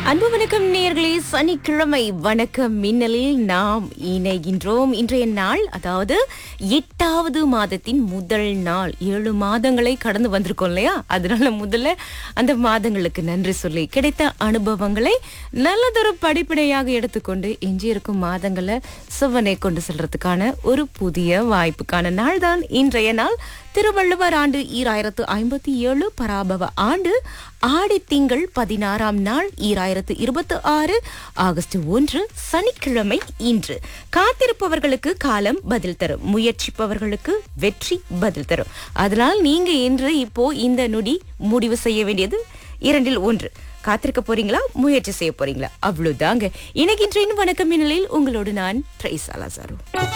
அன்பு வணக்கம் நேயர்களே சனிக்கிழமை வணக்கம் மின்னலில் நாம் இணைகின்றோம் இன்றைய நாள் அதாவது எட்டாவது மாதத்தின் முதல் நாள் ஏழு மாதங்களை கடந்து வந்திருக்கோம் இல்லையா அதனால முதல்ல அந்த மாதங்களுக்கு நன்றி சொல்லி கிடைத்த அனுபவங்களை நல்லதொரு படிப்பினையாக எடுத்துக்கொண்டு எஞ்சியிருக்கும் மாதங்களை செவ்வனை கொண்டு செல்றதுக்கான ஒரு புதிய வாய்ப்புக்கான நாள் தான் இன்றைய நாள் திருவள்ளுவர் ஆண்டு ஈராயிரத்து ஐம்பத்தி ஏழு பராபவ ஆண்டு ஆடி திங்கள் பதினாறாம் நாள் ஈராயிரத்து இருபத்தி ஆறு ஆகஸ்ட் ஒன்று சனிக்கிழமை இன்று காத்திருப்பவர்களுக்கு காலம் பதில் தரும் முயற்சிப்பவர்களுக்கு வெற்றி பதில் தரும் அதனால் நீங்க இன்று இப்போ இந்த நொடி முடிவு செய்ய வேண்டியது இரண்டில் ஒன்று காத்திருக்க போறீங்களா முயற்சி செய்ய போறீங்களா அவ்வளவுதாங்க இணைகின்றேன் வணக்கம் மின்னலில் உங்களோடு நான் ட்ரைஸ் அலாசாரு